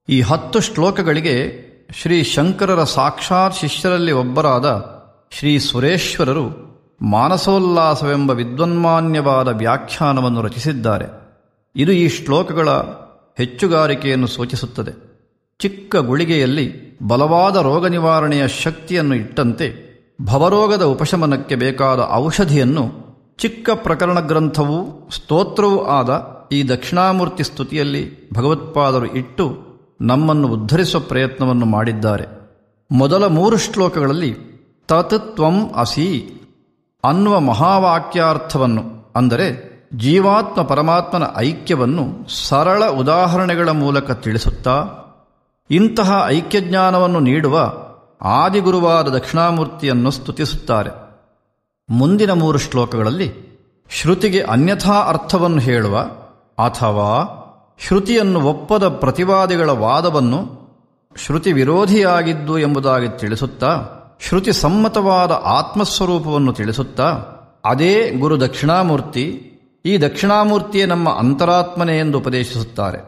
ಈ ಹತ್ತು ಶ್ಲೋಕಗಳಿಗೆ ಶ್ರೀ ಶಂಕರರ ಸಾಕ್ಷಾತ್ ಶಿಷ್ಯರಲ್ಲಿ ಒಬ್ಬರಾದ ಶ್ರೀ ಸುರೇಶ್ವರರು ಮಾನಸೋಲ್ಲಾಸವೆಂಬ ವಿದ್ವನ್ಮಾನ್ಯವಾದ ವ್ಯಾಖ್ಯಾನವನ್ನು ರಚಿಸಿದ್ದಾರೆ ಇದು ಈ ಶ್ಲೋಕಗಳ ಹೆಚ್ಚುಗಾರಿಕೆಯನ್ನು ಸೂಚಿಸುತ್ತದೆ ಚಿಕ್ಕ ಗುಳಿಗೆಯಲ್ಲಿ ಬಲವಾದ ರೋಗ ನಿವಾರಣೆಯ ಶಕ್ತಿಯನ್ನು ಇಟ್ಟಂತೆ ಭವರೋಗದ ಉಪಶಮನಕ್ಕೆ ಬೇಕಾದ ಔಷಧಿಯನ್ನು ಚಿಕ್ಕ ಪ್ರಕರಣ ಗ್ರಂಥವೂ ಸ್ತೋತ್ರವೂ ಆದ ಈ ದಕ್ಷಿಣಾಮೂರ್ತಿ ಸ್ತುತಿಯಲ್ಲಿ ಭಗವತ್ಪಾದರು ಇಟ್ಟು ನಮ್ಮನ್ನು ಉದ್ಧರಿಸುವ ಪ್ರಯತ್ನವನ್ನು ಮಾಡಿದ್ದಾರೆ ಮೊದಲ ಮೂರು ಶ್ಲೋಕಗಳಲ್ಲಿ ತತ್ ತ್ವಂ ಅಸಿ ಅನ್ನುವ ಮಹಾವಾಕ್ಯಾರ್ಥವನ್ನು ಅಂದರೆ ಜೀವಾತ್ಮ ಪರಮಾತ್ಮನ ಐಕ್ಯವನ್ನು ಸರಳ ಉದಾಹರಣೆಗಳ ಮೂಲಕ ತಿಳಿಸುತ್ತಾ ಇಂತಹ ಐಕ್ಯಜ್ಞಾನವನ್ನು ನೀಡುವ ಆದಿಗುರುವಾದ ದಕ್ಷಿಣಾಮೂರ್ತಿಯನ್ನು ಸ್ತುತಿಸುತ್ತಾರೆ ಮುಂದಿನ ಮೂರು ಶ್ಲೋಕಗಳಲ್ಲಿ ಶ್ರುತಿಗೆ ಅನ್ಯಥಾ ಅರ್ಥವನ್ನು ಹೇಳುವ ಅಥವಾ ಶ್ರುತಿಯನ್ನು ಒಪ್ಪದ ಪ್ರತಿವಾದಿಗಳ ವಾದವನ್ನು ಶ್ರುತಿ ವಿರೋಧಿಯಾಗಿದ್ದು ಎಂಬುದಾಗಿ ತಿಳಿಸುತ್ತಾ ಶ್ರುತಿ ಸಮ್ಮತವಾದ ಆತ್ಮಸ್ವರೂಪವನ್ನು ತಿಳಿಸುತ್ತಾ ಅದೇ ಗುರು ದಕ್ಷಿಣಾಮೂರ್ತಿ ಈ ದಕ್ಷಿಣಾಮೂರ್ತಿಯೇ ನಮ್ಮ ಅಂತರಾತ್ಮನೆ ಎಂದು ಉಪದೇಶಿಸುತ್ತಾರೆ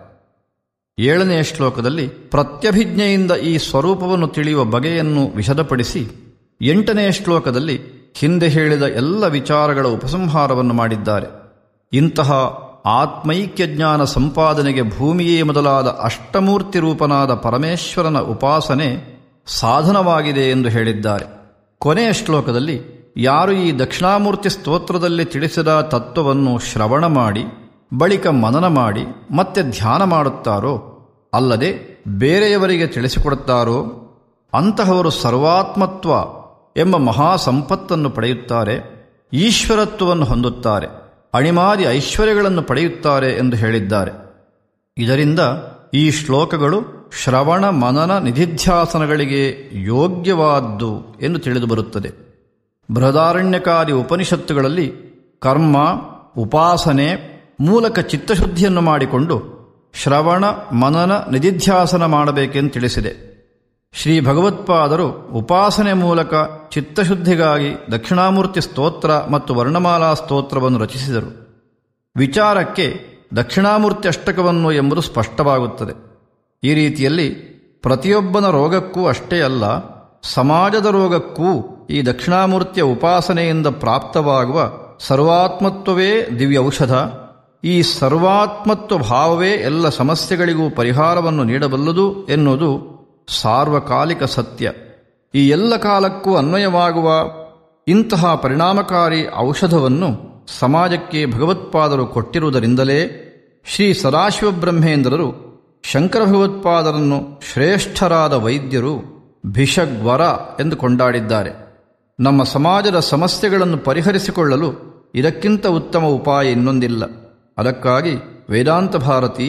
ಏಳನೆಯ ಶ್ಲೋಕದಲ್ಲಿ ಪ್ರತ್ಯಭಿಜ್ಞೆಯಿಂದ ಈ ಸ್ವರೂಪವನ್ನು ತಿಳಿಯುವ ಬಗೆಯನ್ನು ವಿಶದಪಡಿಸಿ ಎಂಟನೆಯ ಶ್ಲೋಕದಲ್ಲಿ ಹಿಂದೆ ಹೇಳಿದ ಎಲ್ಲ ವಿಚಾರಗಳ ಉಪಸಂಹಾರವನ್ನು ಮಾಡಿದ್ದಾರೆ ಇಂತಹ ಆತ್ಮೈಕ್ಯಜ್ಞಾನ ಸಂಪಾದನೆಗೆ ಭೂಮಿಯೇ ಮೊದಲಾದ ಅಷ್ಟಮೂರ್ತಿ ರೂಪನಾದ ಪರಮೇಶ್ವರನ ಉಪಾಸನೆ ಸಾಧನವಾಗಿದೆ ಎಂದು ಹೇಳಿದ್ದಾರೆ ಕೊನೆಯ ಶ್ಲೋಕದಲ್ಲಿ ಯಾರು ಈ ದಕ್ಷಿಣಾಮೂರ್ತಿ ಸ್ತೋತ್ರದಲ್ಲಿ ತಿಳಿಸಿದ ತತ್ವವನ್ನು ಶ್ರವಣ ಮಾಡಿ ಬಳಿಕ ಮನನ ಮಾಡಿ ಮತ್ತೆ ಧ್ಯಾನ ಮಾಡುತ್ತಾರೋ ಅಲ್ಲದೆ ಬೇರೆಯವರಿಗೆ ತಿಳಿಸಿಕೊಡುತ್ತಾರೋ ಅಂತಹವರು ಸರ್ವಾತ್ಮತ್ವ ಎಂಬ ಮಹಾ ಸಂಪತ್ತನ್ನು ಪಡೆಯುತ್ತಾರೆ ಈಶ್ವರತ್ವವನ್ನು ಹೊಂದುತ್ತಾರೆ ಅಣಿಮಾದಿ ಐಶ್ವರ್ಯಗಳನ್ನು ಪಡೆಯುತ್ತಾರೆ ಎಂದು ಹೇಳಿದ್ದಾರೆ ಇದರಿಂದ ಈ ಶ್ಲೋಕಗಳು ಶ್ರವಣ ಮನನ ನಿಧಿಧ್ಯಾಸನಗಳಿಗೆ ಯೋಗ್ಯವಾದ್ದು ಎಂದು ತಿಳಿದು ಬರುತ್ತದೆ ಬೃಹದಾರಣ್ಯಕಾದಿ ಉಪನಿಷತ್ತುಗಳಲ್ಲಿ ಕರ್ಮ ಉಪಾಸನೆ ಮೂಲಕ ಚಿತ್ತಶುದ್ಧಿಯನ್ನು ಮಾಡಿಕೊಂಡು ಶ್ರವಣ ಮನನ ನಿಧಿಧ್ಯಾಸನ ಮಾಡಬೇಕೆಂದು ತಿಳಿಸಿದೆ ಶ್ರೀ ಭಗವತ್ಪಾದರು ಉಪಾಸನೆ ಮೂಲಕ ಚಿತ್ತಶುದ್ಧಿಗಾಗಿ ದಕ್ಷಿಣಾಮೂರ್ತಿ ಸ್ತೋತ್ರ ಮತ್ತು ವರ್ಣಮಾಲಾ ಸ್ತೋತ್ರವನ್ನು ರಚಿಸಿದರು ವಿಚಾರಕ್ಕೆ ದಕ್ಷಿಣಾಮೂರ್ತಿ ಅಷ್ಟಕವನ್ನು ಎಂಬುದು ಸ್ಪಷ್ಟವಾಗುತ್ತದೆ ಈ ರೀತಿಯಲ್ಲಿ ಪ್ರತಿಯೊಬ್ಬನ ರೋಗಕ್ಕೂ ಅಷ್ಟೇ ಅಲ್ಲ ಸಮಾಜದ ರೋಗಕ್ಕೂ ಈ ದಕ್ಷಿಣಾಮೂರ್ತಿಯ ಉಪಾಸನೆಯಿಂದ ಪ್ರಾಪ್ತವಾಗುವ ಸರ್ವಾತ್ಮತ್ವವೇ ದಿವ್ಯ ಔಷಧ ಈ ಸರ್ವಾತ್ಮತ್ವ ಭಾವವೇ ಎಲ್ಲ ಸಮಸ್ಯೆಗಳಿಗೂ ಪರಿಹಾರವನ್ನು ನೀಡಬಲ್ಲದು ಎನ್ನುವುದು ಸಾರ್ವಕಾಲಿಕ ಸತ್ಯ ಈ ಎಲ್ಲ ಕಾಲಕ್ಕೂ ಅನ್ವಯವಾಗುವ ಇಂತಹ ಪರಿಣಾಮಕಾರಿ ಔಷಧವನ್ನು ಸಮಾಜಕ್ಕೆ ಭಗವತ್ಪಾದರು ಕೊಟ್ಟಿರುವುದರಿಂದಲೇ ಶ್ರೀ ಸದಾಶಿವ ಬ್ರಹ್ಮೇಂದ್ರರು ಶಂಕರ ಭಗವತ್ಪಾದರನ್ನು ಶ್ರೇಷ್ಠರಾದ ವೈದ್ಯರು ಭಿಷಗ್ವರ ಎಂದು ಕೊಂಡಾಡಿದ್ದಾರೆ ನಮ್ಮ ಸಮಾಜದ ಸಮಸ್ಯೆಗಳನ್ನು ಪರಿಹರಿಸಿಕೊಳ್ಳಲು ಇದಕ್ಕಿಂತ ಉತ್ತಮ ಉಪಾಯ ಇನ್ನೊಂದಿಲ್ಲ ಅದಕ್ಕಾಗಿ ವೇದಾಂತ ಭಾರತಿ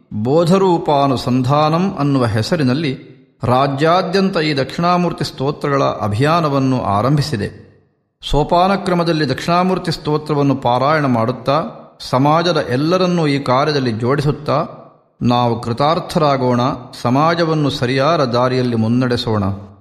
ಬೋಧರೂಪಾನುಸಂಧಾನಂ ಅನ್ನುವ ಹೆಸರಿನಲ್ಲಿ ರಾಜ್ಯಾದ್ಯಂತ ಈ ದಕ್ಷಿಣಾಮೂರ್ತಿ ಸ್ತೋತ್ರಗಳ ಅಭಿಯಾನವನ್ನು ಆರಂಭಿಸಿದೆ ಸೋಪಾನಕ್ರಮದಲ್ಲಿ ದಕ್ಷಿಣಾಮೂರ್ತಿ ಸ್ತೋತ್ರವನ್ನು ಪಾರಾಯಣ ಮಾಡುತ್ತಾ ಸಮಾಜದ ಎಲ್ಲರನ್ನೂ ಈ ಕಾರ್ಯದಲ್ಲಿ ಜೋಡಿಸುತ್ತಾ ನಾವು ಕೃತಾರ್ಥರಾಗೋಣ ಸಮಾಜವನ್ನು ಸರಿಯಾದ ದಾರಿಯಲ್ಲಿ ಮುನ್ನಡೆಸೋಣ